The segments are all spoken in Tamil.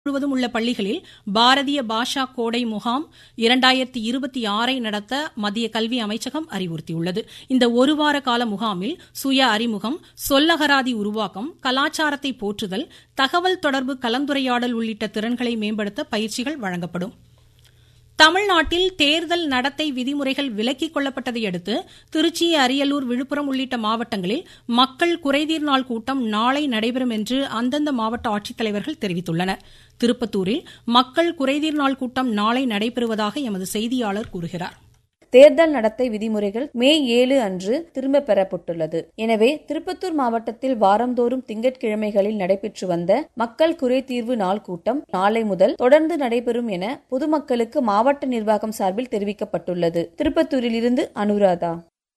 முழுவதும் உள்ள பள்ளிகளில் பாரதிய பாஷா கோடை முகாம் இரண்டாயிரத்து இருபத்தி ஆறை நடத்த மத்திய கல்வி அமைச்சகம் அறிவுறுத்தியுள்ளது இந்த ஒருவார கால முகாமில் சுய அறிமுகம் சொல்லகராதி உருவாக்கம் கலாச்சாரத்தை போற்றுதல் தகவல் தொடர்பு கலந்துரையாடல் உள்ளிட்ட திறன்களை மேம்படுத்த பயிற்சிகள் வழங்கப்படும் தமிழ்நாட்டில் தேர்தல் நடத்தை விதிமுறைகள் விலக்கிக் கொள்ளப்பட்டதை அடுத்து திருச்சி அரியலூர் விழுப்புரம் உள்ளிட்ட மாவட்டங்களில் மக்கள் குறைதீர் நாள் கூட்டம் நாளை நடைபெறும் என்று அந்தந்த மாவட்ட ஆட்சித்தலைவர்கள் தெரிவித்துள்ளனர் திருப்பத்தூரில் மக்கள் குறைதீர் நாள் கூட்டம் நாளை நடைபெறுவதாக எமது செய்தியாளர் கூறுகிறார் தேர்தல் நடத்தை விதிமுறைகள் மே ஏழு அன்று திரும்ப பெறப்பட்டுள்ளது எனவே திருப்பத்தூர் மாவட்டத்தில் வாரந்தோறும் திங்கட்கிழமைகளில் நடைபெற்று வந்த மக்கள் குறைதீர்வு நாள் கூட்டம் நாளை முதல் தொடர்ந்து நடைபெறும் என பொதுமக்களுக்கு மாவட்ட நிர்வாகம் சார்பில் தெரிவிக்கப்பட்டுள்ளது திருப்பத்தூரில் இருந்து அனுராதா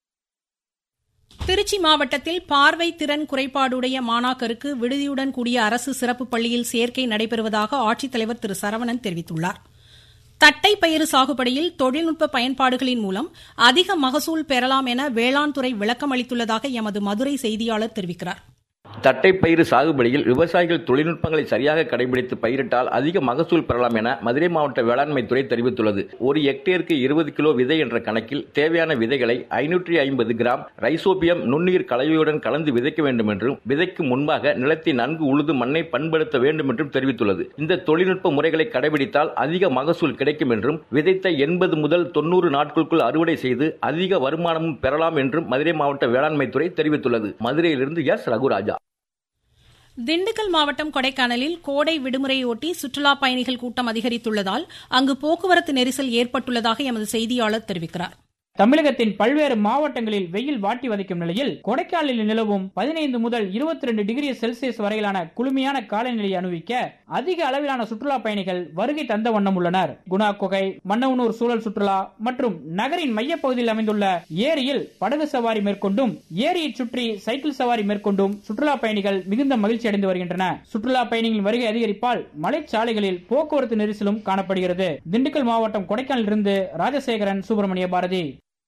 திருச்சி மாவட்டத்தில் பார்வை திறன் குறைபாடுடைய மாணாக்கருக்கு விடுதியுடன் கூடிய அரசு சிறப்பு பள்ளியில் சேர்க்கை நடைபெறுவதாக ஆட்சித்தலைவர் திரு சரவணன் தெரிவித்துள்ளார் தட்டை பயிறு சாகுபடியில் தொழில்நுட்ப பயன்பாடுகளின் மூலம் அதிக மகசூல் பெறலாம் என வேளாண் துறை விளக்கம் அளித்துள்ளதாக எமது மதுரை செய்தியாளர் தெரிவிக்கிறார் தட்டைப்பயிறு சாகுபடியில் விவசாயிகள் தொழில்நுட்பங்களை சரியாக கடைபிடித்து பயிரிட்டால் அதிக மகசூல் பெறலாம் என மதுரை மாவட்ட வேளாண்மை துறை தெரிவித்துள்ளது ஒரு ஹெக்டேருக்கு இருபது கிலோ விதை என்ற கணக்கில் தேவையான விதைகளை ஐநூற்றி ஐம்பது கிராம் ரைசோபியம் நுண்ணீர் கலவையுடன் கலந்து விதைக்க வேண்டும் என்றும் விதைக்கு முன்பாக நிலத்தை நன்கு உழுது மண்ணை பண்படுத்த வேண்டும் என்றும் தெரிவித்துள்ளது இந்த தொழில்நுட்ப முறைகளை கடைபிடித்தால் அதிக மகசூல் கிடைக்கும் என்றும் விதைத்த எண்பது முதல் தொன்னூறு நாட்களுக்குள் அறுவடை செய்து அதிக வருமானமும் பெறலாம் என்றும் மதுரை மாவட்ட வேளாண்மை துறை தெரிவித்துள்ளது மதுரையிலிருந்து எஸ் ரகுராஜா திண்டுக்கல் மாவட்டம் கொடைக்கானலில் கோடை விடுமுறையொட்டி சுற்றுலாப் பயணிகள் கூட்டம் அதிகரித்துள்ளதால் அங்கு போக்குவரத்து நெரிசல் ஏற்பட்டுள்ளதாக எமது செய்தியாளர் தெரிவிக்கிறார் தமிழகத்தின் பல்வேறு மாவட்டங்களில் வெயில் வாட்டி வதைக்கும் நிலையில் கொடைக்கானலில் நிலவும் பதினைந்து முதல் இருபத்தி ரெண்டு டிகிரி செல்சியஸ் வரையிலான குளுமையான காலநிலையை அனுபவிக்க அதிக அளவிலான சுற்றுலா பயணிகள் வருகை தந்த வண்ணம் உள்ளனர் குணா குகை மன்னவனூர் சூழல் சுற்றுலா மற்றும் நகரின் மையப்பகுதியில் அமைந்துள்ள ஏரியில் படகு சவாரி மேற்கொண்டும் ஏரியை சுற்றி சைக்கிள் சவாரி மேற்கொண்டும் சுற்றுலா பயணிகள் மிகுந்த மகிழ்ச்சி அடைந்து வருகின்றன சுற்றுலா பயணிகளின் வருகை அதிகரிப்பால் மலைச்சாலைகளில் போக்குவரத்து நெரிசலும் காணப்படுகிறது திண்டுக்கல் மாவட்டம் கொடைக்கானலிருந்து ராஜசேகரன் சுப்பிரமணிய பாரதி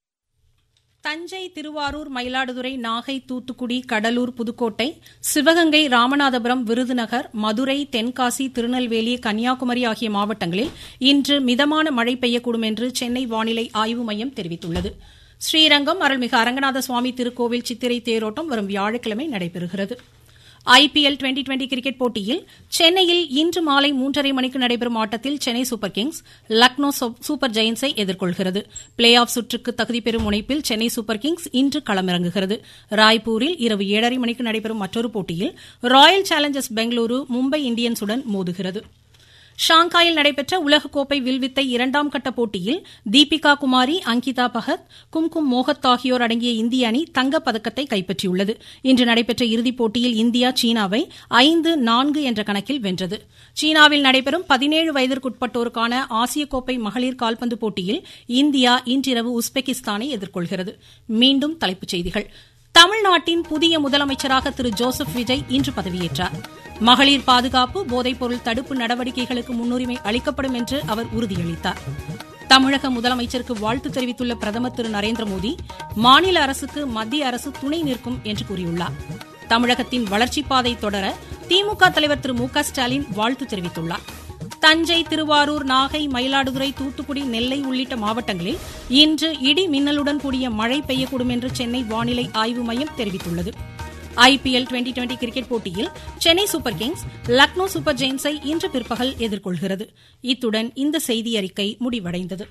தஞ்சை திருவாரூர் மயிலாடுதுறை நாகை தூத்துக்குடி கடலூர் புதுக்கோட்டை சிவகங்கை ராமநாதபுரம் விருதுநகர் மதுரை தென்காசி திருநெல்வேலி கன்னியாகுமரி ஆகிய மாவட்டங்களில் இன்று மிதமான மழை பெய்யக்கூடும் என்று சென்னை வானிலை ஆய்வு மையம் தெரிவித்துள்ளது ஸ்ரீரங்கம் அருள்மிகு அரங்கநாத சுவாமி திருக்கோவில் சித்திரை தேரோட்டம் வரும் வியாழக்கிழமை நடைபெறுகிறது ஐபிஎல் டுவெண்டி டுவெண்டி கிரிக்கெட் போட்டியில் சென்னையில் இன்று மாலை மூன்றரை மணிக்கு நடைபெறும் ஆட்டத்தில் Chennai Super Kings Lucknow Super ஜெயின்ஸை எதிர்கொள்கிறது பிளே ஆஃப் சுற்றுக்கு தகுதி பெறும் முனைப்பில் சென்னை சூப்பர் கிங்ஸ் இன்று களமிறங்குகிறது ராய்ப்பூரில் இரவு ஏழரை மணிக்கு நடைபெறும் மற்றொரு போட்டியில் ராயல் சேலஞ்சர்ஸ் பெங்களூரு மும்பை இந்தியன்ஸுடன் மோதுகிறது ஷாங்காயில் நடைபெற்ற உலகக்கோப்பை வில்வித்தை இரண்டாம் கட்ட போட்டியில் தீபிகா குமாரி அங்கிதா பகத் கும்கும் மோகத் ஆகியோர் அடங்கிய இந்திய அணி தங்கப்பதக்கத்தை கைப்பற்றியுள்ளது இன்று நடைபெற்ற இறுதிப் போட்டியில் இந்தியா சீனாவை ஐந்து நான்கு என்ற கணக்கில் வென்றது சீனாவில் நடைபெறும் பதினேழு வயதிற்குட்பட்டோருக்கான ஆசிய கோப்பை மகளிர் கால்பந்து போட்டியில் இந்தியா இன்றிரவு உஸ்பெகிஸ்தானை எதிர்கொள்கிறது மீண்டும் தலைப்புச் செய்திகள் தமிழ்நாட்டின் புதிய முதலமைச்சராக திரு ஜோசப் விஜய் இன்று பதவியேற்றார் மகளிர் பாதுகாப்பு போதைப்பொருள் தடுப்பு நடவடிக்கைகளுக்கு முன்னுரிமை அளிக்கப்படும் என்று அவர் உறுதியளித்தார் தமிழக முதலமைச்சருக்கு வாழ்த்து தெரிவித்துள்ள பிரதமர் திரு நரேந்திர மோடி மாநில அரசுக்கு மத்திய அரசு துணை நிற்கும் என்று கூறியுள்ளார் தமிழகத்தின் வளர்ச்சிப் பாதை தொடர திமுக தலைவர் திரு மு க ஸ்டாலின் வாழ்த்து தெரிவித்துள்ளார் தஞ்சை திருவாரூர் நாகை மயிலாடுதுறை தூத்துக்குடி நெல்லை உள்ளிட்ட மாவட்டங்களில் இன்று இடி மின்னலுடன் கூடிய மழை பெய்யக்கூடும் என்று சென்னை வானிலை ஆய்வு மையம் தெரிவித்துள்ளது ஐபிஎல் டுவெண்டி டுவெண்டி கிரிக்கெட் போட்டியில் Chennai Super Kings Lucknow Super ஜெயின்ஸை இன்று பிற்பகல் எதிர்கொள்கிறது இத்துடன் இந்த செய்தி அறிக்கை முடிவடைந்தது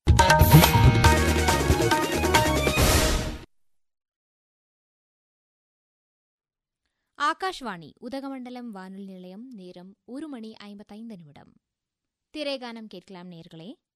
ஆகாஷ்வாணி உதகமண்டலம் வானொலி நிலையம் நேரம் ஒரு மணி ஐம்பத்தைந்து நிமிடம் திரைகானம் கேட்கலாம் நேர்களே